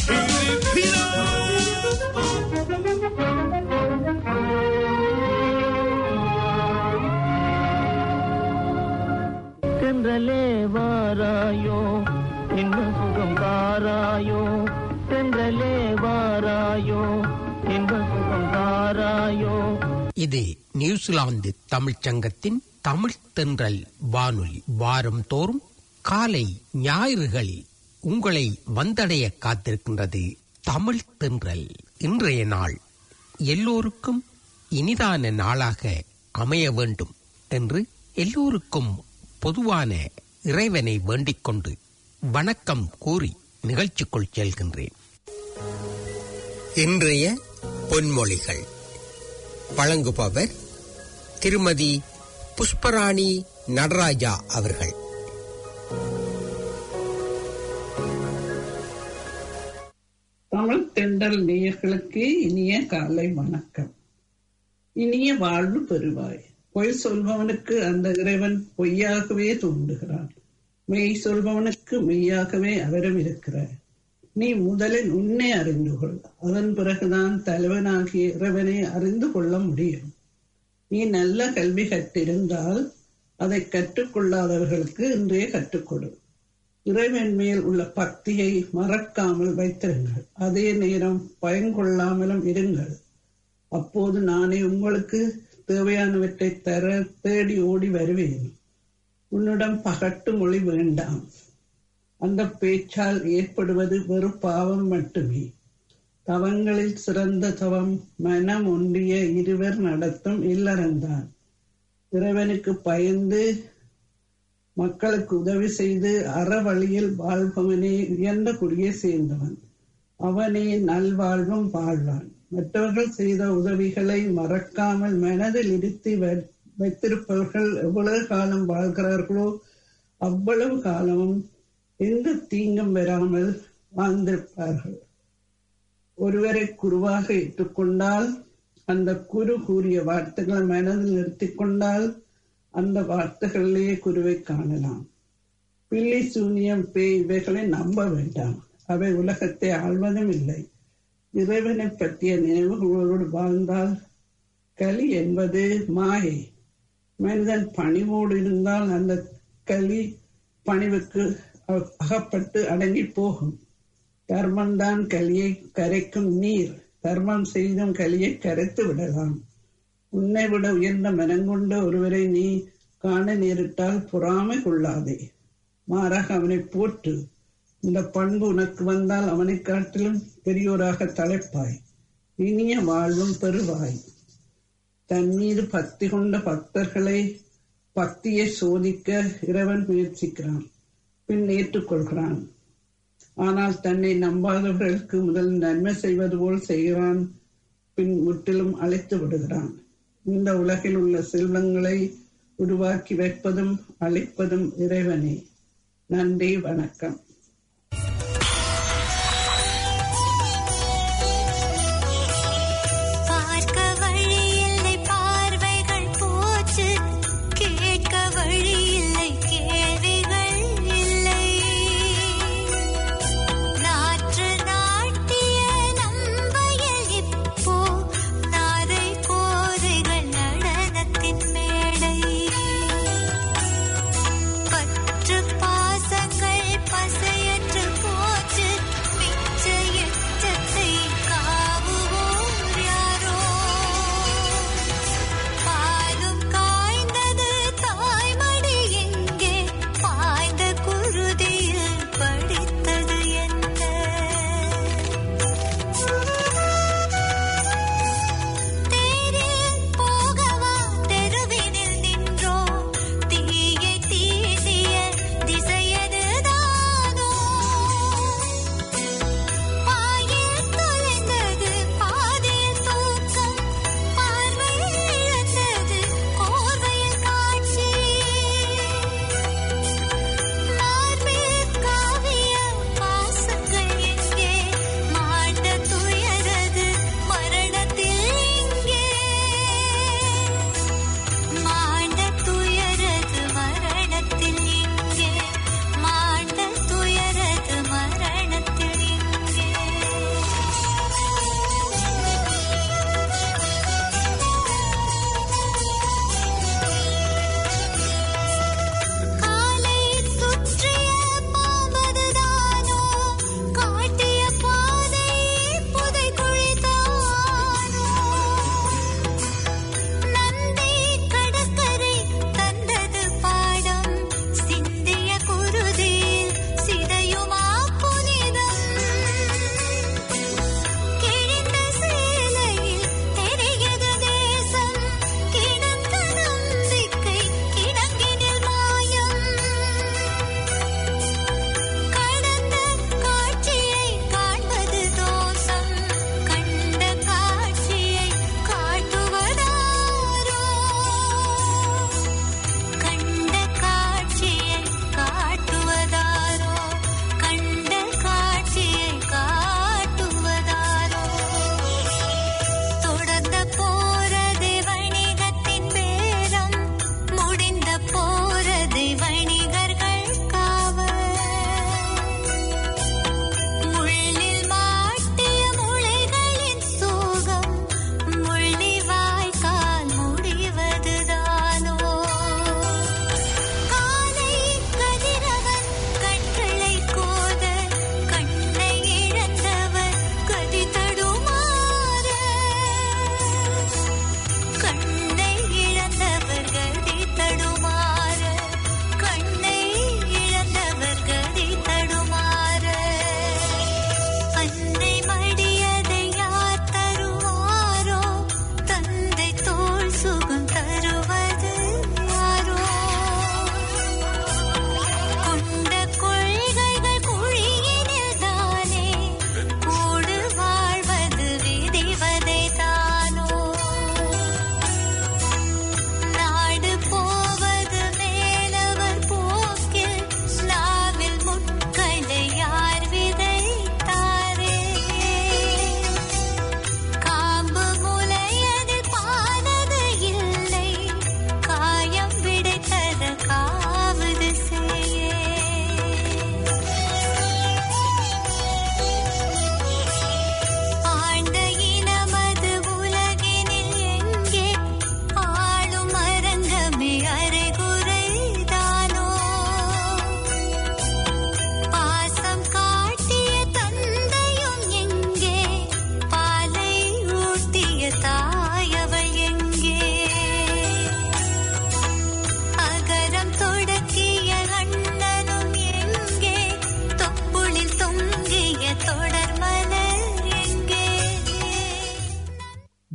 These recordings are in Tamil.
தென்றலே வாராயோ என்ன சுகம் தாராயோ தென்றலே வாராயோ என்ன சுகம் தாராயோ இது நியூசிலாந்து தமிழ்ச் சங்கத்தின் தமிழ் தென்றல் வானொலி வாரம் தோறும் காலை ஞாயிறுகளில் உங்களை வந்தடைய காத்திருக்கின்றது தமிழ் தென்றல் இன்றைய நாள் எல்லோருக்கும் இனிதான நாளாக அமைய வேண்டும் என்று எல்லோருக்கும் பொதுவான இறைவனை வேண்டிக் கொண்டு வணக்கம் கூறி நிகழ்ச்சிக்குள் செல்கின்றேன் இன்றைய பொன்மொழிகள் வழங்குபவர் திருமதி புஷ்பராணி நடராஜா அவர்கள் தமிழ் தென்றல் நேயர்களுக்கு இனிய காலை வணக்கம் இனிய வாழ்வு பெறுவாய் பொய் சொல்பவனுக்கு அந்த இறைவன் பொய்யாகவே தோன்றுகிறான் மெய் சொல்பவனுக்கு மெய்யாகவே அவரும் இருக்கிறார் நீ முதலில் உன்னை அறிந்து கொள் அதன் பிறகுதான் தலைவனாகிய இறைவனை அறிந்து கொள்ள முடியும் நீ நல்ல கல்வி கற்றிருந்தால் அதை கற்றுக்கொள்ளாதவர்களுக்கு இன்றே கற்றுக்கொடு இறைவன் மேல் உள்ள பக்தியை மறக்காமல் வைத்திருங்கள் அதே நேரம் பயங்கொள்ளாமலும் இருங்கள் அப்போது நானே உங்களுக்கு தேவையானவற்றை தர தேடி ஓடி வருவேன் உன்னிடம் பகட்டு மொழி வேண்டாம் அந்த பேச்சால் ஏற்படுவது வெறும் பாவம் மட்டுமே தவங்களில் சிறந்த தவம் மனம் ஒன்றிய இருவர் நடத்தும் இல்லறந்தான் இறைவனுக்கு பயந்து மக்களுக்கு உதவி செய்து அற வழியில் வாழ்பவனே உயர்ந்த குடியை சேர்ந்தவன் அவனே நல்வாழ்வும் வாழ்வான் மற்றவர்கள் செய்த உதவிகளை மறக்காமல் மனதில் இருத்தி வை- வைத்திருப்பவர்கள் எவ்வளவு காலம் வாழ்கிறார்களோ அவ்வளவு காலமும் எந்த தீங்கும் வராமல் வாழ்ந்திருப்பார்கள் ஒருவரை குருவாக ஏற்றுக்கொண்டால் அந்த குரு கூறிய வார்த்தைகளை மனதில் நிறுத்திக் கொண்டால் அந்த வார்த்தைகளிலேயே குருவை காணலாம் பில்லி சூனியம் பேய் இவைகளை நம்ப வேண்டாம் அவை உலகத்தை ஆள்வதும் இல்லை இறைவனை பற்றிய நினைவுகளோடு வாழ்ந்தால் கலி என்பது மாயை மனிதன் பணிவோடு இருந்தால் அந்த கலி பணிவுக்கு அ- அகப்பட்டு அடங்கி போகும் தர்மம்தான் கலியை கரைக்கும் நீர் தர்மம் செய்தும் கலியை கரைத்து விடலாம் உன்னை விட உயர்ந்த மனங்கொண்ட ஒருவரை நீ காண நேரிட்டால் பொறாமை கொள்ளாதே மாறாக அவனை போற்று இந்த பண்பு உனக்கு வந்தால் அவனை காட்டிலும் பெரியோராக தலைப்பாய் இனிய வாழ்வும் பெறுவாய் தன் மீது பக்தி கொண்ட பக்தர்களை பக்தியை சோதிக்க இறைவன் முயற்சிக்கிறான் பின் ஏற்றுக்கொள்கிறான் ஆனால் தன்னை நம்பாதவர்களுக்கு முதல் நன்மை செய்வது போல் செய்கிறான் பின் முற்றிலும் அழைத்து விடுகிறான் இந்த உலகில் உள்ள செல்வங்களை உருவாக்கி வைப்பதும் அழிப்பதும் இறைவனே நன்றி வணக்கம் பார்க்க வழியில்லை பார்வைகள் போச்சு கேட்க வழியில்லை கேள்விகள் இல்லை நாற்று நாட்டிய நம்பையில் இப்போ நாரை கோதைகள் நடனத்தின் மேடை பற்று பாசங்கள் பசை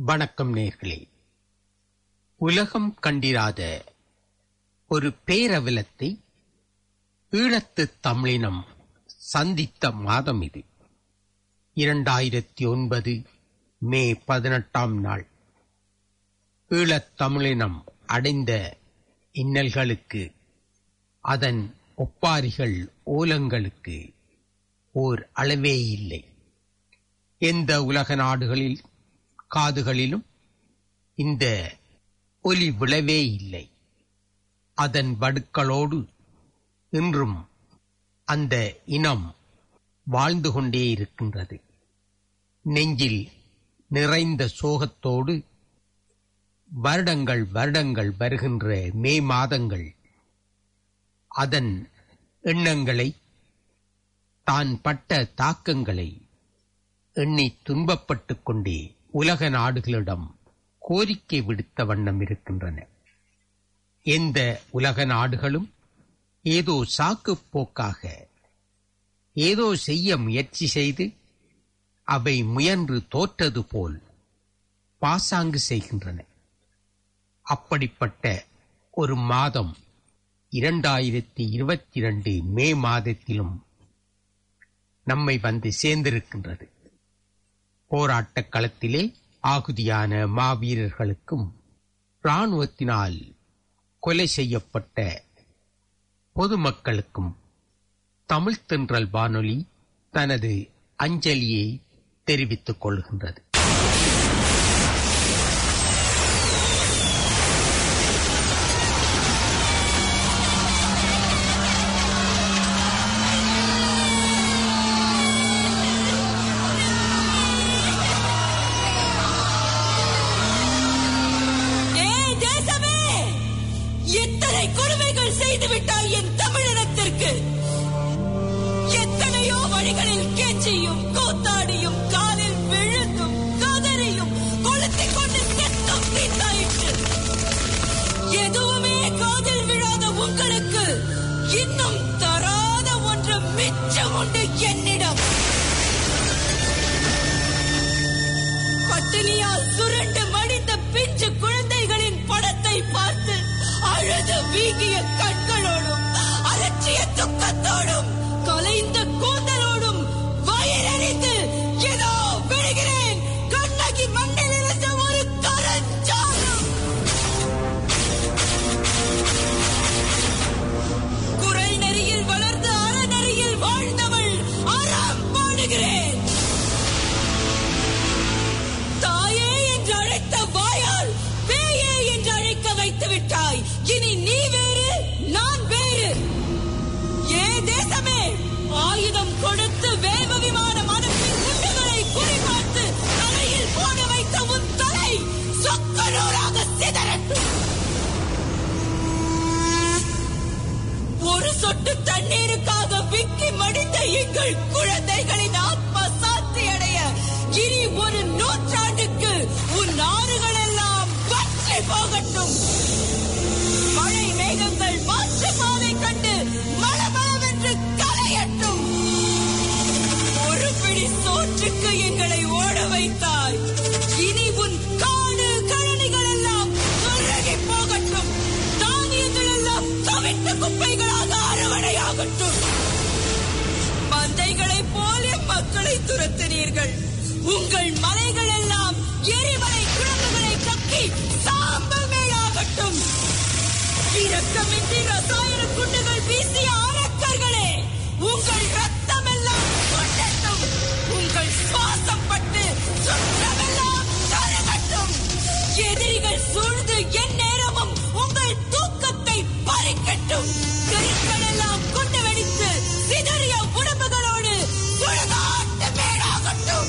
வணக்கம் நேர்களே உலகம் கண்டிராத ஒரு பேரவிலத்தை ஈழத்து தமிழினம் சந்தித்த மாதம் இது இரண்டாயிரத்தி ஒன்பது மே பதினெட்டாம் நாள் ஈழத் தமிழினம் அடைந்த இன்னல்களுக்கு அதன் ஒப்பாரிகள் ஓலங்களுக்கு ஓர் அளவே இல்லை எந்த உலக நாடுகளில் காதுகளிலும் இந்த ஒலி விழவே இல்லை அதன் வடுக்களோடு இன்றும் அந்த இனம் வாழ்ந்து கொண்டே இருக்கின்றது நெஞ்சில் நிறைந்த சோகத்தோடு வருடங்கள் வருடங்கள் வருகின்ற மே மாதங்கள் அதன் எண்ணங்களை தான் பட்ட தாக்கங்களை எண்ணி துன்பப்பட்டுக் கொண்டே உலக நாடுகளிடம் கோரிக்கை விடுத்த வண்ணம் இருக்கின்றன எந்த உலக நாடுகளும் ஏதோ சாக்குப் போக்காக ஏதோ செய்ய முயற்சி செய்து அவை முயன்று தோற்றது போல் பாசாங்கு செய்கின்றன அப்படிப்பட்ட ஒரு மாதம் இரண்டாயிரத்தி இருபத்தி இரண்டு மே மாதத்திலும் நம்மை வந்து சேர்ந்திருக்கின்றது போராட்டக் களத்திலே ஆகுதியான மாவீரர்களுக்கும் இராணுவத்தினால் கொலை செய்யப்பட்ட பொதுமக்களுக்கும் தமிழ்த் தென்றல் வானொலி தனது அஞ்சலியை தெரிவித்துக் கொள்கின்றது ஏய் தேசமே எத்தனை கொடுமைகள் செய்து விட்டாய் என் தமிழினத்திற்கு எத்தனையோ வழிகளில் கேச்சியும் கூத்தாடியும் காலில் விழுந்தும் கதறியும் கொளுத்திக் கொண்டு செத்தும் தீத்தாயிற்று எதுவுமே காதில் விழாத உங்களுக்கு இன்னும் தராத ஒன்று மிச்சம் உண்டு என்னிடம் பட்டினியால் சுருண்டு மடிந்த பிஞ்சு குழந்தைகளின் படத்தை பார்த்து அழுது வீங்கிய கண்களோடும் அலட்சிய துக்கத்தோடும் தொலைந்த கூந்தலோடும் வயிறறிந்து ஏதோ விழுகிறேன் கண்ணகி மண்ணில் இருந்த ஒரு கரஞ்சாலம் குறை நெறியில் வளர்ந்து அறநெறியில் வாழ்ந்தவள் அறம் பாடுகிறேன் தாயே என்று அழைத்த வாயால் பேயே என்று அழைக்க வைத்து விட்டாய் இனி நீ வேறு நான் வேறு ஏ தேசமே ஆயுதம் கொடுத்து வேவ விமானம் அனுப்பி குண்டுகளை குறிபார்த்து தலையில் போட வைத்த உன் தலை சொக்கனூராக சிதறட்டும் ஒரு சொட்டு தண்ணீருக்காக விக்கி மடிந்த எங்கள் குழந்தைகளின் ஆத்மா சாத்தி அடைய இனி ஒரு நூற்றாண்டுக்கு உன் ஆறுகள் எல்லாம் வற்றி போகட்டும் மழை மேகங்கள் மாற்று பாதை கண்டு மளமளவென்று கலையட்டும் ஒரு பிடி சோற்றுக்கு எங்களை ஓட வைத்தாய் இனி உன் காடு கழனிகள் எல்லாம் சொருகி போகட்டும் தானியங்கள் எல்லாம் தவிட்டு குப்பைகளாக அறுவடையாகட்டும் மந்தைகளைப் போல மக்களை துரத்தினீர்கள் உங்கள் மலைகள் எல்லாம் எரிமலை குழம்புகளை கக்கி சாம்பல் மேலாகட்டும் இரக்கமின்றி ரசாயன குண்டுகள் வீசிய அரக்கர்களே உங்கள் ரத்தம் எல்லாம் கொட்டட்டும் உங்கள் சுவாசம் பட்டு சுற்றமெல்லாம் கருகட்டும் எதிரிகள் சூழ்ந்து என் நேரமும் உங்கள் தூக்கத்தை பறிக்கட்டும் கருக்கள் எல்லாம் கொண்டு வெடித்து சிதறிய உடம்புகளோடு சுழகாட்டு மேடாகட்டும்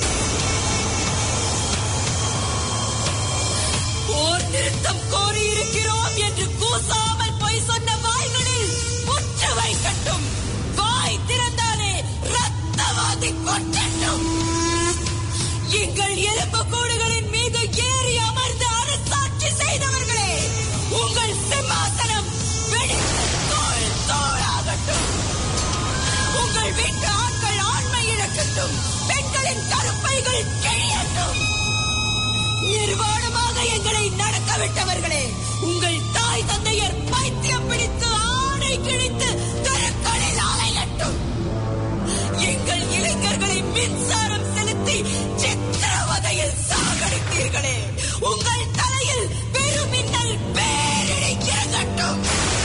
போர் நிறுத்தம் கோரியிருக்கிறோம் என்று கூசாமல் போய் சொன்ன வாய்களில் முற்று வைக்கட்டும் வாய் திறந்தானே ரத்தவாதி கொட்டட்டும் எங்கள் எலும்பு கூடுகளின் மீது ஏறி அமர்ந்து அரசாட்சி செய்தவர்களே உங்கள் சிம்மாசனம் வெடித்து தோல் தோளாகட்டும் உங்கள் வீட்டு ஆண்கள் ஆண்மை இழக்கட்டும் பெண்களின் கருப்பைகள் கிழியட்டும் நிர்வாணமாக எங்களை நடக்க விட்டவர்களே உங்கள் தாய் தந்தையர் பைத்தியம் பிடித்து ஆணை கிழித்து தெருக்களில் அலையட்டும் எங்கள் இளைஞர்களை மின்சாரம் செலுத்தி சித்திரவதையில் சாகடித்தீர்களே உங்கள் தலையில் பெருமின்னல் பேரிடி இறங்கட்டும்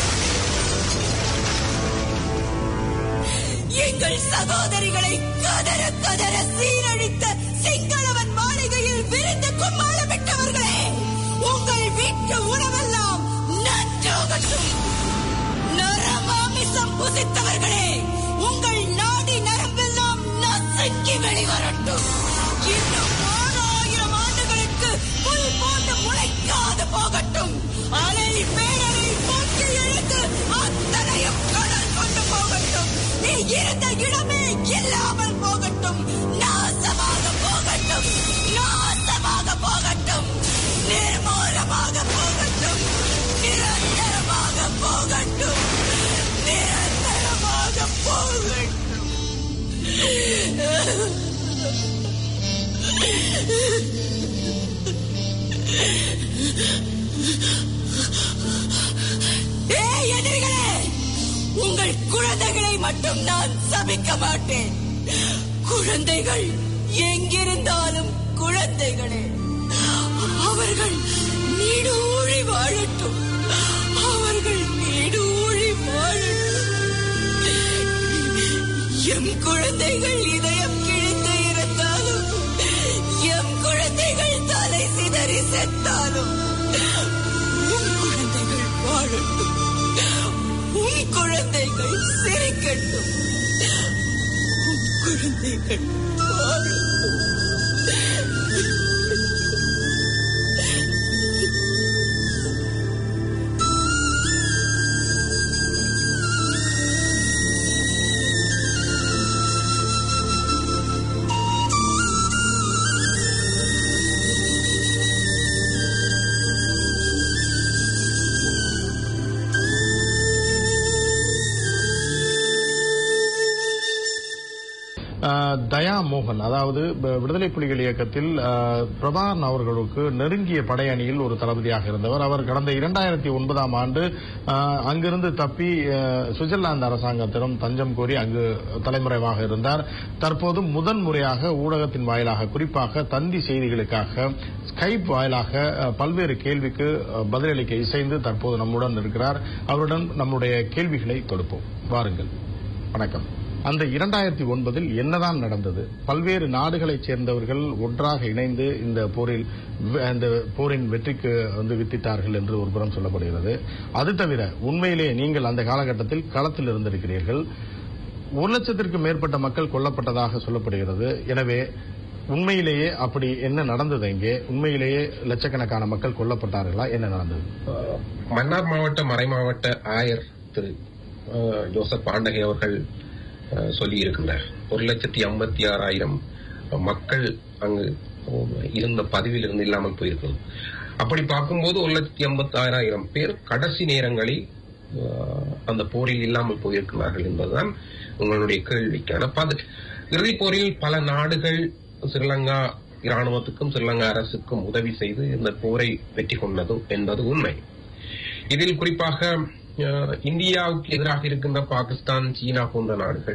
எங்கள் சகோதரிகளை கதற கதற சீரழித்த சிங்களவன் மாளிகையில் விருந்து கும்மாளமிட்டவர்களே உங்கள் வீட்டு உணவெல்லாம் நன்றாகட்டும் நரமாமிசம் புசித்தவர்களே உங்கள் நாடி நரம்பெல்லாம் நசுக்கி வெளிவரட்டும் இன்னும் ஆறாயிரம் ஆண்டுகளுக்கு புல் போட்டு முளைக்காது போகட்டும் அலை பேரலை போக்கி இழுத்து அத்தனையும் கடல் கொண்டு போகட்டும் நீ இருந்த இடமே இல்லாமல் போகட்டும் நாசமாக போகட்டும் நாசமாக போகட்டும் நிர்மூலமாக போகட்டும் நிரந்தரமாக போகட்டும் நிரந்தரமாக போகட்டும் ஏய் எதிரிகளே உங்கள் குழந்தைகளை மட்டும் நான் சபிக்க மாட்டேன் குழந்தைகள் எங்கிருந்தாலும் குழந்தைகளே அவர்கள் நீடூழி வாழட்டும் அவர்கள் நீடூழி வாழட்டும் எம் குழந்தைகள் இதயம் கிழிந்து இருந்தாலும் எம் குழந்தைகள் தலை சிதறி செத்தாலும் உன் குழந்தைகள் வாழட்டும் உன் குழந்தைகள் சிரிக்கட்டும் உன் குழந்தைகள் வாழட்டும் ஆஹ் தயா மோகன் அதாவது ப- விடுதலை புலிகள் இயக்கத்தில் ஆஹ், பிரபாகரன் அவர்களுக்கு நெருங்கிய படையணியில் ஒரு தளபதியாக இருந்தவர் அவர் கடந்த இரண்டாயிரத்தி ஒன்பதாம் ஆண்டு ஆஹ், அங்கிருந்து தப்பி ஆஹ், சுவிட்சர்லாந்து அரசாங்கத்திடம் தஞ்சம் கோரி அங்கு தலைமறைவாக இருந்தார் தற்போது முதன் முறையாக ஊடகத்தின் வாயிலாக குறிப்பாக தந்தி செய்திகளுக்காக ஸ்கைப் வாயிலாக ஆஹ், பல்வேறு கேள்விக்கு ஆஹ், பதிலளிக்க இசைந்து தற்போது நம்முடன் இருக்கிறார் அவருடன் நம்முடைய கேள்விகளை தொடுப்போம் வாருங்கள் வணக்கம் அந்த இரண்டாயிரத்தி ஒன்பதில் என்னதான் நடந்தது பல்வேறு நாடுகளைச் சேர்ந்தவர்கள் ஒன்றாக இணைந்து இந்த போரில் வெ- அந்த போரின் வெற்றிக்கு வந்து வித்திட்டார்கள் என்று ஒரு புறம் சொல்லப்படுகிறது அது தவிர உண்மையிலேயே நீங்கள் அந்த காலகட்டத்தில் களத்தில் இருந்திருக்கிறீர்கள் ஒரு லட்சத்திற்கு மேற்பட்ட மக்கள் கொல்லப்பட்டதாக சொல்லப்படுகிறது எனவே உண்மையிலேயே அப்படி என்ன நடந்தது இங்கே உண்மையிலேயே லட்சக்கணக்கான மக்கள் கொல்லப்பட்டார்களா என்ன நடந்தது மன்னார் மாவட்ட மறைமாவட்ட ஆயர் திரு அஹ், ஜோசப் பாண்டகை அவர்கள் அஹ், சொல்லியிருக்கின்றார் ஒரு லட்சத்தி ஐம்பத்தி ஆறாயிரம் மக்கள் அங்கு இருந்த பதிவில் இருந்து இல்லாமல் போயிருக்கிறது அப்படி பார்க்கும்போது ஒரு லட்சத்தி ஐம்பத்தி ஆறாயிரம் பேர் கடைசி நேரங்களில் அஹ், அந்த போரில் இல்லாமல் போயிருக்கிறார்கள் என்பதுதான் உங்களுடைய கேள்விக்கான பதில் இறுதிப் போரில் பல நாடுகள் ஸ்ரீலங்கா இராணுவத்துக்கும் ஸ்ரீலங்கா அரசுக்கும் உதவி செய்து இந்த போரை வெற்றி கொண்டது என்பது உண்மை இதில் குறிப்பாக அஹ், இந்தியாவுக்கு எதிராக இருக்கின்ற பாகிஸ்தான் சீனா போன்ற நாடுகள்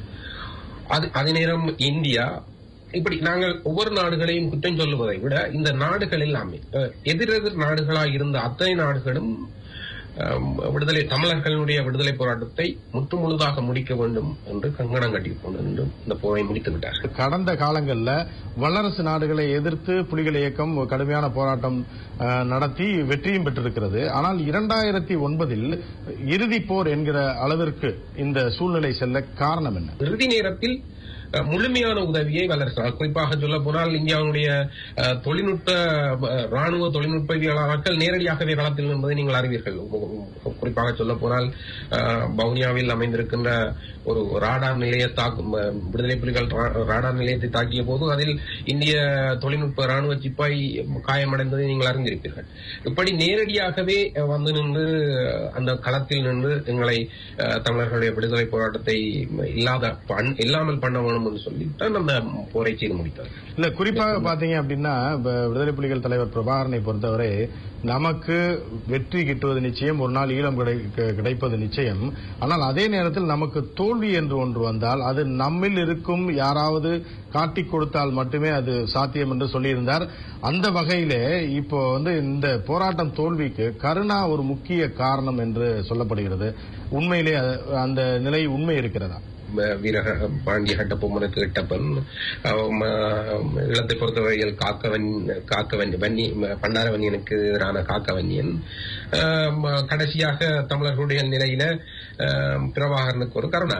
அது அதே நேரம் இந்தியா இப்படி நாங்கள் ஒவ்வொரு நாடுகளையும் குற்றம் சொல்லுவதை விட இந்த நாடுகள் எல்லாமே அஹ், எதிரெதிர் நாடுகளாக இருந்த அத்தனை நாடுகளும் அஹ், விடுதலை தமிழர்களுடைய விடுதலை போராட்டத்தை முற்று முழுதாக முடிக்க வேண்டும் என்று கங்கணம் கட்டி கொண்டு நின்று இந்த போரை முடித்து விட்டார்கள் கடந்த காலங்களில் வல்லரசு நாடுகளை எதிர்த்து புலிகள் இயக்கம் கடுமையான போராட்டம் அஹ், நடத்தி வெற்றியும் பெற்றிருக்கிறது ஆனால் இரண்டாயிரத்தி ஒன்பதில் இறுதிப் போர் என்கிற அளவிற்கு இந்த சூழ்நிலை செல்ல காரணம் என்ன இறுதி நேரத்தில் அஹ், முழுமையான உதவியை வல்லரசு நாடு, குறிப்பாக சொல்ல போனால் இந்தியாவுடைய அஹ், தொழில்நுட்ப அஹ், ராணுவ தொழில்நுட்பவியலாளர்கள் நேரடியாகவே களத்தில் என்பதை நீங்கள் அறிவீர்கள் குறிப்பாக சொல்ல போனால் அஹ், வவுனியாவில் அமைந்திருக்கின்ற ஒரு ராடார் நிலைய தாக்கும் அஹ், விடுதலை புலிகள் ரா- ராடார் நிலையத்தை தாக்கிய போது அதில் இந்திய தொழில்நுட்ப ராணுவ சிப்பாய் காயமடைந்ததை நீங்கள் அறிந்திருப்பீர்கள் இப்படி நேரடியாகவே அஹ், வந்து நின்று அஹ், அந்த களத்தில் நின்று எங்களை அஹ், தமிழர்களுடைய விடுதலை போராட்டத்தை இல்லாத பண்- இல்லாமல் பண்ண வேண்டும் வேணும் என்று சொல்லி தான் அந்த போரை செய்து முடித்தார் இல்ல குறிப்பாக பாத்தீங்க அப்படின்னா இப்ப விடுதலை புலிகள் தலைவர் பிரபாகரனை பொறுத்தவரை நமக்கு வெற்றி கிட்டுவது நிச்சயம் ஒரு நாள் ஈழம் கிடை- க- கிடைப்பது நிச்சயம் ஆனால் அதே நேரத்தில் நமக்கு தோல்வி என்று ஒன்று வந்தால் அது நம்மில் இருக்கும் யாராவது காட்டிக் கொடுத்தால் மட்டுமே அது சாத்தியம் என்று சொல்லியிருந்தார் அந்த வகையிலே இப்போ வந்து இந்த போராட்டம் தோல்விக்கு கருணா ஒரு முக்கிய காரணம் என்று சொல்லப்படுகிறது உண்மையிலே அது- அந்த நிலை உண்மை இருக்கிறதா ம- வீர பாண்டிய கட்டபொம்மனுக்கு எட்டப்பன் அஹ் ம- இளத்தை பொறுத்தவரையில் காக்கவன் காக்கவன் வன்னி ம- பண்டாரவன்னியனுக்கு எதிரான காக்கவன்னியன் அஹ் ம- கடைசியாக தமிழர்களுடைய நிலையில அஹ் பிரபாகரனுக்கு ஒரு கருணா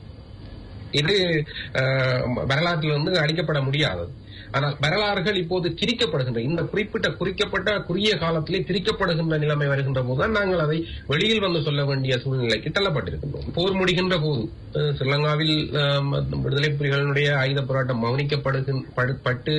இது அஹ், வரலாற்றிலிருந்து அழிக்கப்பட முடியாதது ஆனால் வரலாறுகள் இப்போது திரிக்கப்படுகின்ற இந்த குறிப்பிட்ட குறிக்கப்பட்ட குறுகிய காலத்திலே திரிக்கப்படுகின்ற நிலைமை வருகின்ற போதுதான் நாங்கள் அதை வெளியில் வந்து சொல்ல வேண்டிய சூழ்நிலைக்கு தள்ளப்பட்டிருக்கின்றோம் போர் முடிகின்ற போது அஹ், ஸ்ரீலங்காவில் அஹ், விடுதலை புலிகளினுடைய ஆயுத போராட்டம் மௌனிக்கப்பட்டு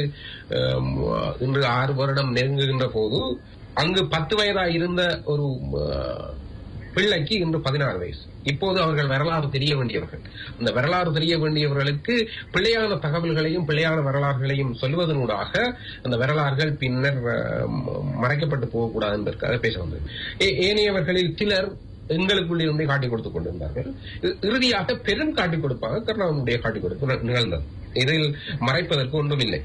இன்று ஆறு வருடம் நெருங்குகின்ற போது அங்கு பத்து வயதா இருந்த ஒரு அஹ், பிள்ளைக்கு இன்று பதினாறு வயசு இப்போது அவர்கள் வரலாறு தெரிய வேண்டியவர்கள் அந்த வரலாறு தெரிய வேண்டியவர்களுக்கு பிழையான தகவல்களையும் பிழையான வரலாறுகளையும் சொல்வதனூடாக அந்த வரலாறுகள் பின்னர் அஹ், ம- மறைக்கப்பட்டு போகக்கூடாது என்பதற்காக பேச வந்தது ஏ- ஏனையவர்களில் சிலர் எங்களுக்குள் இருந்தே காட்டிக் கொடுத்துக் கொண்டிருந்தார்கள் இ- இறுதியாக பெரும் காட்டிக் கொடுப்பாக கருணாவுடைய காட்டிக் கொடுப்பு நி- நிகழ்ந்தது இதில் மறைப்பதற்கு ஒன்றுமில்லை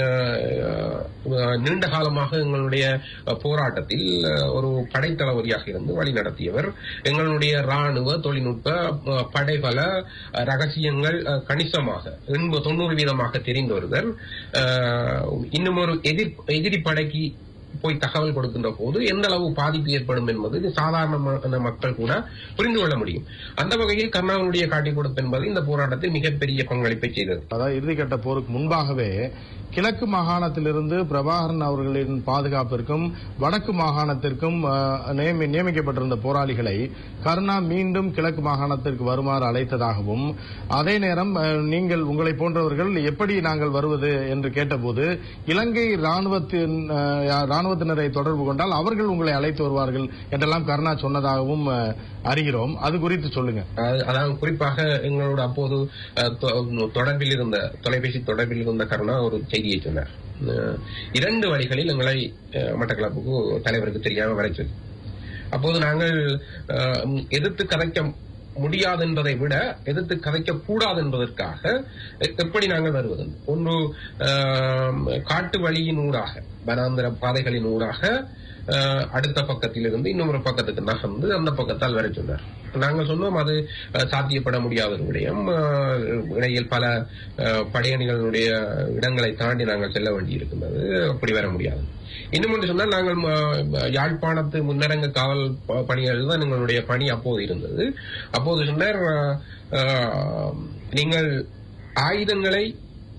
அஹ், அஹ், நீண்ட காலமாக எங்களுடைய அஹ், போராட்டத்தில் அஹ், ஒரு படைத்தளபதியாக இருந்து வழி நடத்தியவர் எங்களுடைய ராணுவ தொழில்நுட்ப அஹ், படைபல அஹ், ரகசியங்கள் அஹ், கணிசமாக எண்பது தொண்ணூறு வீதமாக தெரிந்த ஒருவர் அஹ், இன்னும் ஒரு எதிர் எதிரி படைக்கு போய் தகவல் கொடுக்கின்ற போது எந்த அளவு பாதிப்பு ஏற்படும் என்பது இது சாதாரணமான மக்கள் கூட புரிந்து கொள்ள முடியும் அந்த வகையில் கர்ணாவனுடைய காட்டிக் கொடுப்பு என்பது இந்த போராட்டத்தில் மிகப்பெரிய பங்களிப்பை செய்தது அதாவது இறுதிக்கட்ட போருக்கு முன்பாகவே கிழக்கு மாகாணத்திலிருந்து பிரபாகரன் அவர்களின் பாதுகாப்பிற்கும் வடக்கு மாகாணத்திற்கும் அஹ், நியமி- நியமிக்கப்பட்டிருந்த போராளிகளை கருணா மீண்டும் கிழக்கு மாகாணத்திற்கு வருமாறு அழைத்ததாகவும் அதே நேரம் அஹ், நீங்கள் உங்களை போன்றவர்கள் எப்படி நாங்கள் வருவது என்று கேட்டபோது இலங்கை ராணுவத்தின் அஹ், யா- ராணுவத்தினரை தொடர்பு கொண்டால் அவர்கள் உங்களை அழைத்து வருவார்கள் என்றெல்லாம் கருணா சொன்னதாகவும் அஹ், அறிகிறோம் அது குறித்து சொல்லுங்க அது- அதாவது குறிப்பாக எங்களோட அப்போது அஹ், தொ- தொடர்பில் இருந்த தொலைபேசி தொடர்பில் இருந்த கருணா ஒரு செய்தியை சொன்னார் அஹ், இரண்டு வழிகளில் எங்களை அஹ், மட்டக்களப்புக்கு தலைவருக்கு தெரியாம வரைச்சது அப்போது நாங்கள் அஹ், எதிர்த்து கதைக்க முடியாது என்பதை விட எதிர்த்து கதைக்க கூடாது என்பதற்காக எ- எப்படி நாங்கள் வருவது ஒன்று அஹ், காட்டு வழியின் ஊடாக வனாந்திர பாதைகளின் ஊடாக அஹ், அடுத்த பக்கத்திலிருந்து இன்னொரு பக்கத்துக்கு நகர்ந்து அந்த பக்கத்தால் வர சொன்னார் நாங்கள் சொன்னோம் அது அஹ், சாத்தியப்பட முடியாத ஒரு விடயம் அஹ், இடையில் பல அஹ், படையணிகளுடைய இடங்களை தாண்டி நாங்கள் செல்ல வேண்டியிருக்கின்றது அப்படி வர முடியாது இன்னும் ஒன்று சொன்னால் நாங்கள் ம- யாழ்ப்பாணத்து முன்னரங்க காவல் ப- பணிகள் தான் எங்களுடைய பணி அப்போது இருந்தது அப்போது சொன்னார் அஹ், அஹ், நீங்கள் ஆயுதங்களை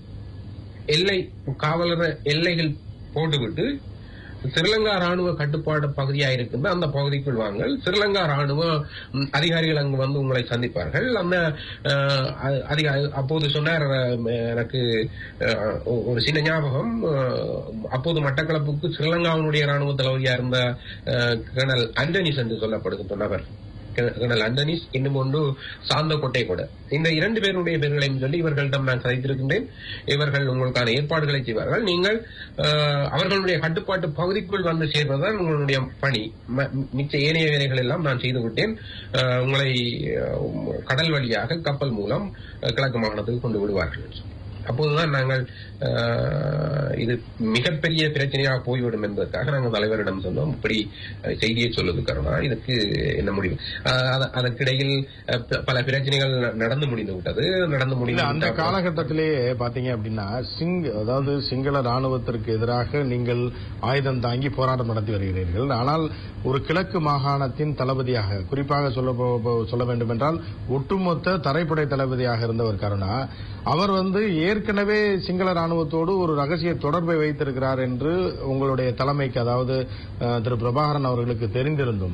எல்லை காவலர் எல்லைகள் போட்டுவிட்டு ஸ்ரீலங்கா ராணுவ கட்டுப்பாடு பகுதியா இருக்கின்ற அந்த பகுதிக்குள் வாங்கள் ஸ்ரீலங்கா ராணுவ ம், அதிகாரிகள் அங்கு வந்து உங்களை சந்திப்பார்கள் அந்த அஹ், அ- அதிகா- அப்போது சொன்னார் அஹ், எனக்கு அஹ், ஒ- ஒரு சின்ன ஞாபகம் அஹ், அப்போது மட்டக்களப்புக்கு ஸ்ரீலங்காவினுடைய ராணுவ தளபதியா இருந்த அஹ், கர்னல் அண்டனிஸ் என்று சொல்லப்படுகின்ற நபர் கர்னல் அண்டனிஸ் இன்னும் ஒன்று சாந்த கோட்டை கூட இந்த இரண்டு பேருடைய பேர்களையும் சொல்லி இவர்களிடம் நான் கதைத்திருக்கின்றேன் இவர்கள் உங்களுக்கான ஏற்பாடுகளை செய்வார்கள் நீங்கள் அஹ், அவர்களுடைய கட்டுப்பாட்டு பகுதிக்குள் வந்து சேர்வதுதான் உங்களுடைய பணி ம- மிச்ச ஏனைய வேலைகள் எல்லாம் நான் செய்து விட்டேன் அஹ், உங்களை அஹ், கடல் வழியாக கப்பல் மூலம் அஹ், கிழக்கு மாகாணத்துக்கு கொண்டு விடுவார்கள் அப்போதுதான் நாங்கள் அஹ், இது மிகப்பெரிய பிரச்சனையாக போய்விடும் என்பதற்காக நாங்கள் தலைவரிடம் சொன்னோம் இப்படி அஹ், செய்தியை சொல்லுது கருணா இதுக்கு என்ன முடிவு அஹ், அத- அதற்கிடையில் அஹ், ப- பல பிரச்சனைகள் ந- நடந்து முடிந்து விட்டது நடந்து இல்ல முடிந்து அந்த விட்ட- காலகட்டத்திலேயே பாத்தீங்க அப்படின்னா சிங் அதாவது சிங்கள ராணுவத்திற்கு எதிராக நீங்கள் ஆயுதம் தாங்கி போராட்டம் நடத்தி வருகிறீர்கள் ஆனால் ஒரு கிழக்கு மாகாணத்தின் தளபதியாக குறிப்பாக சொல்ல போ- போ- சொல்ல வேண்டும் என்றால் ஒட்டுமொத்த தரைப்படை தளபதியாக இருந்தவர் கருணா அவர் வந்து ஏற்கனவே சிங்கள ராணுவத்தோடு ஒரு ரகசிய தொடர்பை வைத்திருக்கிறார் என்று உங்களுடைய தலைமைக்கு அதாவது அஹ், திரு பிரபாகரன் அவர்களுக்கு தெரிந்திருந்தும்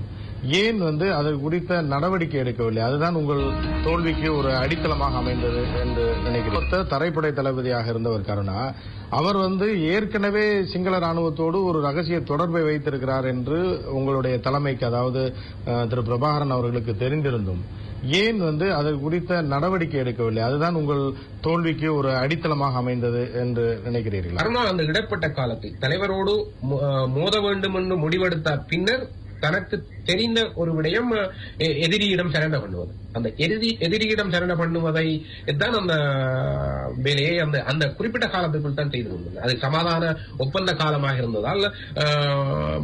ஏன் வந்து அது குறித்த நடவடிக்கை எடுக்கவில்லை அதுதான் உங்கள் தோல்விக்கு ஒரு அடித்தளமாக அமைந்தது என்று நினைக்கிறேன் மொத்த தரைப்படை தளபதியாக இருந்தவர் கருணா அவர் வந்து ஏற்கனவே சிங்கள ராணுவத்தோடு ஒரு ரகசிய தொடர்பை வைத்திருக்கிறார் என்று உங்களுடைய தலைமைக்கு அதாவது அஹ், திரு பிரபாகரன் அவர்களுக்கு தெரிந்திருந்தும் ஏன் வந்து அது குறித்த நடவடிக்கை எடுக்கவில்லை அதுதான் உங்கள் தோல்விக்கு ஒரு அடித்தளமாக அமைந்தது என்று நினைக்கிறீர்களா கருணா அந்த இடைப்பட்ட காலத்தில் தலைவரோடு மோ- அஹ் மோத வேண்டும் என்று முடிவெடுத்த பின்னர் தனக்கு தெரிந்த ஒரு விடயம் அஹ், எ- எதிரியிடம் சரண பண்ணுவது அந்த எதிரி எதிரியிடம் சரண பண்ணுவதை தான் அந்த வேலையை அந்த அந்த குறிப்பிட்ட காலத்துக்குள் தான் செய்து கொண்டது அது சமாதான ஒப்பந்த காலமாக இருந்ததால் அஹ்,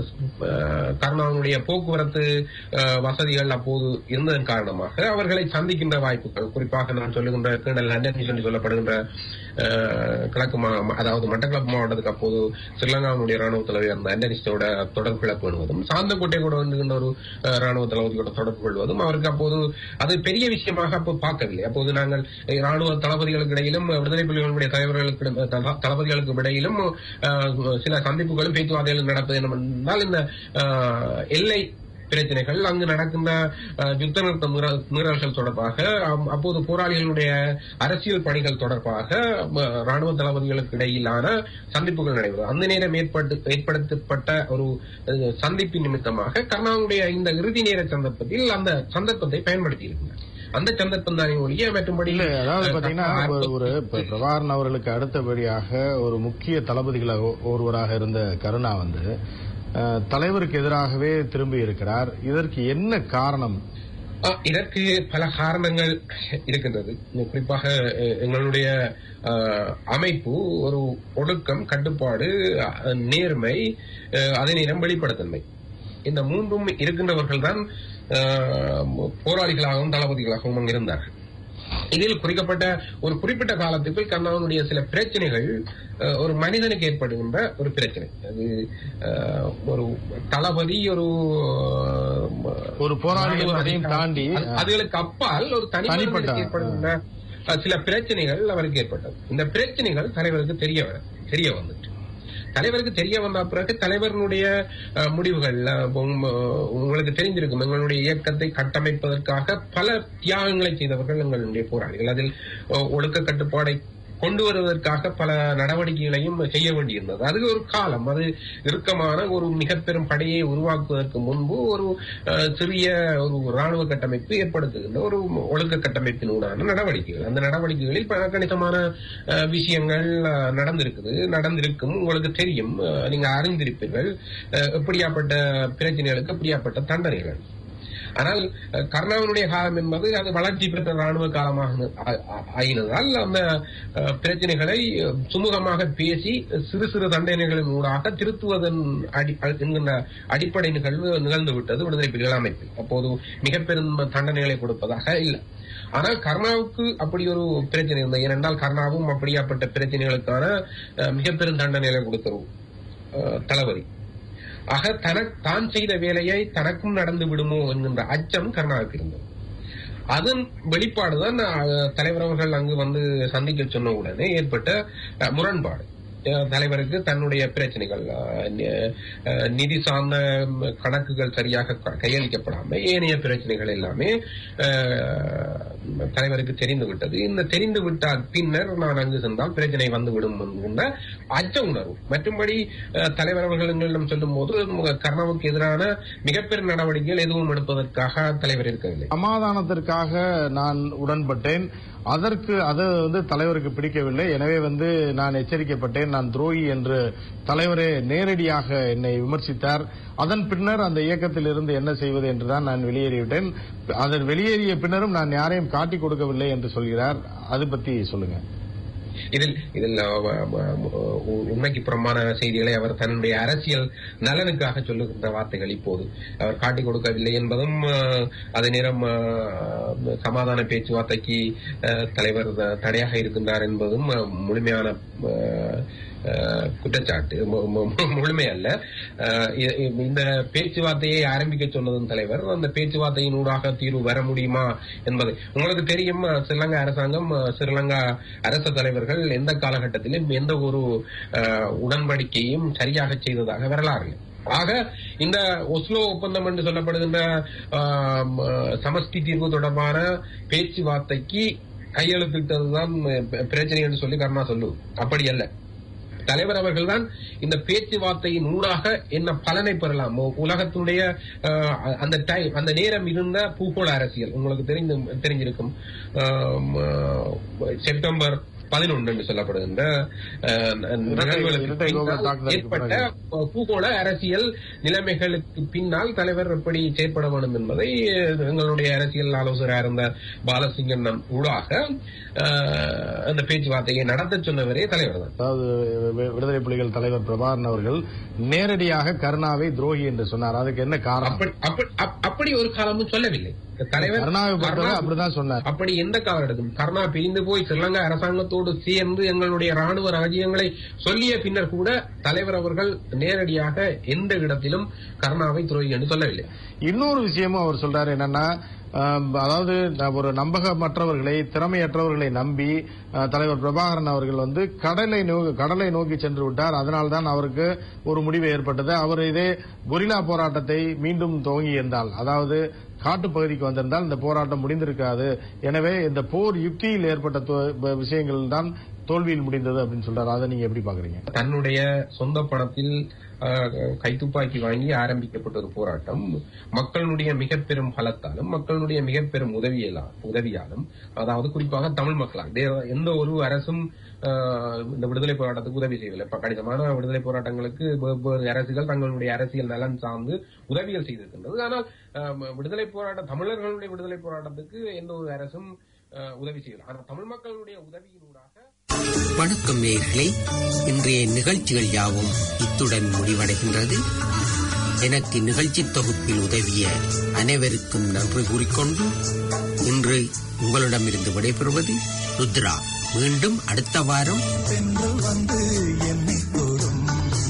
அஹ், கருணாவுடைய போக்குவரத்து அஹ், வசதிகள் அப்போது இருந்ததன் காரணமாக அவர்களை சந்திக்கின்ற வாய்ப்புகள் குறிப்பாக நான் சொல்லுகின்ற கேணல் லண்டன் என்று சொல்லப்படுகின்ற அஹ், கிழக்கு மா அதாவது மட்டக்களப்பு மாவட்டத்துக்கு அப்போது ஸ்ரீலங்காவுடைய ராணுவ தலைவர் அந்த அண்டனிஸ்டோட தொடர்புகளை பேணுவதும் சாந்தக்கோட்டை கூட வந்துகின்ற ஒரு அஹ், ராணுவ தளபதியோட தொடர்பு கொள்வதும் அவருக்கு அப்போது அது பெரிய விஷயமாக அப்போ பார்க்கவில்லை அப்போது நாங்கள் அஹ், ராணுவ தளபதிகளுக்கு இடையிலும் விடுதலை புலிகளுடைய தலைவர்களுக்கு இட- தல- தளபதிகளுக்கு இடையிலும் அஹ், சில சந்திப்புகளும் பேச்சுவார்த்தைகளும் நடப்பது என்னவென்றால் இந்த அஹ், எல்லை பிரச்சனைகள் அங்கு நடக்கின்ற அஹ், யுத்த நிறுத்த மீற- மீறல்கள் தொடர்பாக அம்- அப்போது போராளிகளுடைய அரசியல் பணிகள் தொடர்பாக ம, ராணுவ தளபதிகளுக்கு இடையிலான சந்திப்புகள் நடைபெறும் அந்த நேரம் ஏற்பட்டு ஏற்படுத்தப்பட்ட ஒரு அஹ், சந்திப்பின் நிமித்தமாக கர்ணாவுடைய இந்த இறுதி நேர சந்தர்ப்பத்தில் அந்த சந்தர்ப்பத்தை பயன்படுத்தி இருக்கிறார் அந்த சந்தர்ப்பம் தானே ஒழிய மற்றும்படி இல்ல அதாவது பாத்தீங்கன்னா அஹ், ஒரு- ஒரு இப்ப பிரபாகரன் அவர்களுக்கு அடுத்தபடியாக ஒரு முக்கிய தளபதிகள ஒருவராக இருந்த கருணா வந்து அஹ், தலைவருக்கு எதிராகவே திரும்பி இருக்கிறார் இதற்கு என்ன காரணம் ஆ, இதற்கு பல காரணங்கள் இருக்கின்றது குறிப்பாக அஹ், எங்களுடைய அஹ், அமைப்பு ஒரு ஒடுக்கம் கட்டுப்பாடு அஹ், நேர்மை அஹ், அதே நேரம் வெளிப்படத்தன்மை இந்த மூன்றும் இருக்கின்றவர்கள் தான் போராளிகளாகவும் தளபதிகளாகவும் அங்கு இருந்தார்கள் இதில் குறிக்கப்பட்ட ஒரு குறிப்பிட்ட காலத்துக்கு கர்ணாவனுடைய சில பிரச்சனைகள் அஹ், ஒரு மனிதனுக்கு ஏற்படுகின்ற ஒரு பிரச்சனை அது அஹ், ஒரு தளபதி ஒரு அஹ், ஒரு போராளி என்பதையும் தாண்டி அது- அதுகளுக்கு அப்பால் ஒரு தனிப்பட்ட, தனிப்பட்ட ஏற்படுகின்ற அஹ், சில பிரச்சனைகள் அவருக்கு ஏற்பட்டது இந்த பிரச்சனைகள் தலைவருக்கு தெரிய வர தெரிய வந்துட்டு தலைவருக்கு தெரிய வந்த பிறகு தலைவர்களுடைய அஹ், முடிவுகள் அஹ், உம், அஹ், உங்களுக்கு தெரிந்திருக்கும் எங்களுடைய இயக்கத்தை கட்டமைப்பதற்காக பல தியாகங்களை செய்தவர்கள் எங்களுடைய போராளிகள் அதில் அஹ், ஒழுக்க கட்டுப்பாடை கொண்டு வருவதற்காக பல நடவடிக்கைகளையும் செய்ய வேண்டியிருந்தது அது ஒரு காலம் அது இறுக்கமான ஒரு மிக பெரும் படையை உருவாக்குவதற்கு முன்பு ஒரு அஹ், சிறிய ஒரு ராணுவ கட்டமைப்பு ஏற்படுத்துகின்ற ஒரு ஒழுக்க கட்டமைப்பினூடான நடவடிக்கைகள் அந்த நடவடிக்கைகளில் பல கணிசமான அஹ், விஷயங்கள் அஹ், நடந்திருக்குது நடந்திருக்கும் உங்களுக்கு தெரியும் அஹ், நீங்க அறிந்திருப்பீர்கள் அஹ், எப்படியாப்பட்ட பிரச்சனைகளுக்கு எப்படியாப்பட்ட தண்டனைகள் ஆனால் அஹ், கருணாவினுடைய காலம் என்பது அது வளர்ச்சி பெற்ற ராணுவ காலமாக ஆ- ஆ- ஆயினதால் அந்த அஹ், பிரச்சனைகளை அஹ், சுமூகமாக பேசி சிறு சிறு தண்டனைகளின் ஊடாக திருத்துவதன் அடி என்கின்ற அடிப்படை நிகழ்வு நிகழ்ந்து விட்டது விடுதலை புலிகள் அமைப்பில் அப்போது மிக பெரும் தண்டனைகளை கொடுப்பதாக இல்லை ஆனால் கர்ணாவுக்கு அப்படி ஒரு பிரச்சனை இருந்தது ஏனென்றால் கர்ணாவும் அப்படியாப்பட்ட பிரச்சனைகளுக்கான அஹ், மிக பெரும் தண்டனைகளை கொடுத்த ஒரு, அஹ், தளபதி ஆக தனக்கு தான் செய்த வேலையை தனக்கும் நடந்து விடுமோ என்கின்ற அச்சம் கருணாவுக்கு இருந்தது அதன் வெளிப்பாடுதான் அஹ், தலைவர் அவர்கள் அங்கு வந்து சந்திக்க சொன்ன உடனே ஏற்பட்ட அஹ், முரண்பாடு அஹ், தலைவருக்கு தன்னுடைய பிரச்சனைகள் அஹ், நி- அஹ், நிதி சார்ந்த ம், கணக்குகள் சரியாக க- கையளிக்கப்படாம ஏனைய பிரச்சனைகள் எல்லாமே அஹ், தலைவருக்கு தெரிந்து விட்டது இந்த தெரிந்து விட்டால் பின்னர் நான் அங்கு சென்றால் பிரச்சனை வந்துவிடும் என்கின்ற அச்ச உணர்வு மற்றும்படி அஹ், தலைவர் அவர்கள் எங்களிடம் சொல்லும் போது கர்ணாவுக்கு எதிரான மிகப்பெரும் நடவடிக்கைகள் எதுவும் எடுப்பதற்காக தலைவர் இருக்கவில்லை சமாதானத்திற்காக நான் உடன்பட்டேன் அதற்கு அது வந்து தலைவருக்கு பிடிக்கவில்லை எனவே வந்து நான் எச்சரிக்கப்பட்டேன் நான் துரோகி என்று தலைவரே நேரடியாக என்னை விமர்சித்தார் அதன் பின்னர் அந்த இயக்கத்தில் இருந்து என்ன செய்வது என்றுதான் நான் வெளியேறிவிட்டேன் அதன் வெளியேறிய பின்னரும் நான் யாரையும் காட்டிக் கொடுக்கவில்லை என்று சொல்கிறார் அது பத்தி சொல்லுங்க இதில் இதில் அஹ், அஹ், உ- உண்மைக்கு புறம்பான செய்திகளை அவர் தன்னுடைய அரசியல் நலனுக்காக சொல்லுகின்ற வார்த்தைகள் இப்போது அவர் காட்டிக் கொடுக்கவில்லை என்பதும் அஹ், அதே நேரம் அஹ், சமாதான பேச்சுவார்த்தைக்கு அஹ், தலைவர் த- தடையாக இருக்கின்றார் என்பதும் அஹ், முழுமையான அஹ், அஹ், குற்றச்சாட்டு மு- மு- முழுமை அல்ல அஹ், இ- இ- இந்த பேச்சுவார்த்தையை ஆரம்பிக்க சொன்னதும் தலைவர் அந்த பேச்சுவார்த்தையின் ஊடாக தீர்வு வர முடியுமா என்பதை உங்களுக்கு தெரியும் அஹ், ஸ்ரீலங்கா அரசாங்கம் அஹ், ஸ்ரீலங்கா அரச தலைவர்கள் எந்த காலகட்டத்திலும் எந்த ஒரு அஹ், உடன்படிக்கையும் சரியாக செய்ததாக வரலாறு இல்லை. ஆக இந்த ஒஸ்லோ ஒப்பந்தம் என்று சொல்லப்படுகின்ற ஆம், அஹ், சமஷ்டி தீர்வு தொடர்பான பேச்சுவார்த்தைக்கு கையெழுத்திட்டதுதான் அஹ், பிரச்சனை என்று சொல்லி கருணா சொல்லு அப்படி அல்ல தலைவர் அவர்கள் தான் இந்த பேச்சுவார்த்தையின் ஊடாக என்ன பலனை பெறலாம் உ- உலகத்தினுடைய அஹ், அந்த டைம் அந்த நேரம் இருந்த பூகோள அரசியல் உங்களுக்கு தெரிந்து தெரிஞ்சிருக்கும் ஆம், அஹ், செப்டம்பர் பதினொன்று என்று சொல்லப்படுகின்ற அஹ், நிகழ்வுகளுக்கு இரட்டை கோபுர பின்னால் தாக்குதலுக்கு ஏற்பட்ட பூகோள அரசியல் நிலைமைகளுக்கு பின்னால் தலைவர் எப்படி செயற்பட வேண்டும் என்பதை அஹ், எங்களுடைய அரசியல் ஆலோசகராக இருந்த பாலசிங்கன் ஊடாக அஹ், அந்த பேச்சுவார்த்தையை நடத்த சொன்னவரே தலைவர் தான் அதாவது வி- விடுதலை புலிகள் தலைவர் பிரபாகரன் அவர்கள் நேரடியாக கருணாவை துரோகி என்று சொன்னார் அதுக்கு என்ன காரணம் அப்படி அப்படி- அப்- அப்படி ஒரு காலமும் சொல்லவில்லை தலைவர் கருணாவை பொறுத்தவரை கருணா- அப்படிதான் சொன்னார் அப்படி எந்த காலகட்டத்திலும் கருணா பிரிந்து போய் ஸ்ரீலங்கா அரசாங்கத்தோடு சேர்ந்து எங்களுடைய ராணுவ ராஜ்யங்களை சொல்லிய பின்னர் கூட தலைவர் அவர்கள் நேரடியாக எந்த இடத்திலும் கருணாவை துரோகி என்று சொல்லவில்லை இன்னொரு விஷயமும் அவர் சொல்றாரு என்னன்னா ஆம், அதாவது ந- ஒரு நம்பகமற்றவர்களை திறமையற்றவர்களை நம்பி அஹ், தலைவர் பிரபாகரன் அவர்கள் வந்து கடலை நோ- கடலை நோக்கி சென்று விட்டார் அதனால்தான் அவருக்கு ஒரு முடிவு ஏற்பட்டது அவர் இதே கொரில்லா போராட்டத்தை மீண்டும் துவங்கி இருந்தால் அதாவது காட்டுப்பகுதிக்கு வந்திருந்தால் இந்த போராட்டம் முடிந்திருக்காது எனவே இந்த போர் யுக்தியில் ஏற்பட்ட தோ- ப- விஷயங்கள் தான் தோல்வியில் முடிந்தது அப்படின்னு சொல்றாரு அதை நீங்க எப்படி பாக்குறீங்க தன்னுடைய சொந்த பணத்தில் அஹ், கைத்துப்பாக்கி வாங்கி ஆரம்பிக்கப்பட்ட ஒரு போராட்டம் மக்களுடைய மிக பெரும் பலத்தாலும் மக்களுடைய மிக பெரும் உதவியலா உதவியாலும் அதாவது குறிப்பாக தமிழ் மக்களால் தே- எந்த ஒரு அரசும் அஹ், இந்த விடுதலை போராட்டத்துக்கு உதவி செய்யவில்லை இப்ப கடினமான விடுதலை போராட்டங்களுக்கு வெவ்வேறு அரசுகள் தங்களுடைய அரசியல் நலன் சார்ந்து உதவிகள் செய்திருக்கின்றது ஆனால் அஹ், விடுதலை போராட்டம் தமிழர்களுடைய விடுதலை போராட்டத்துக்கு எந்த ஒரு அரசும் அஹ், உதவி செய்யல ஆனால் தமிழ் மக்களுடைய உதவியினூடாக வணக்கம் நேயர்களே இன்றைய நிகழ்ச்சிகள் யாவும் இத்துடன் முடிவடைகின்றது எனக்கு நிகழ்ச்சி தொகுப்பில் உதவிய அனைவருக்கும் நன்றி கூறிக்கொண்டு இன்று உங்களிடமிருந்து விடைபெறுவது ருத்ரா மீண்டும் அடுத்த வாரம் பெண்கள் வந்து என்னை தொடும்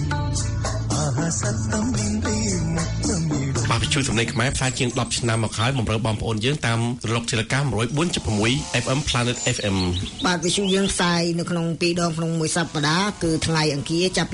ஆஹா சத்தம் இன்றி முத்தம் இடும் បាទវិទ្យុសំឡេងខ្មែរផ្សាយជាង10ឆ្នាំមកហើយបំរើបងប្អូនយើងតាមរលកធាតុកម្ម104.6 FM Planet FM បាទវិទ្យុយើងផ្សាយនៅក្នុងពីរដងក្នុងមួយសប្តាហ៍គឺថ្ងៃអង្គារចាប់ពី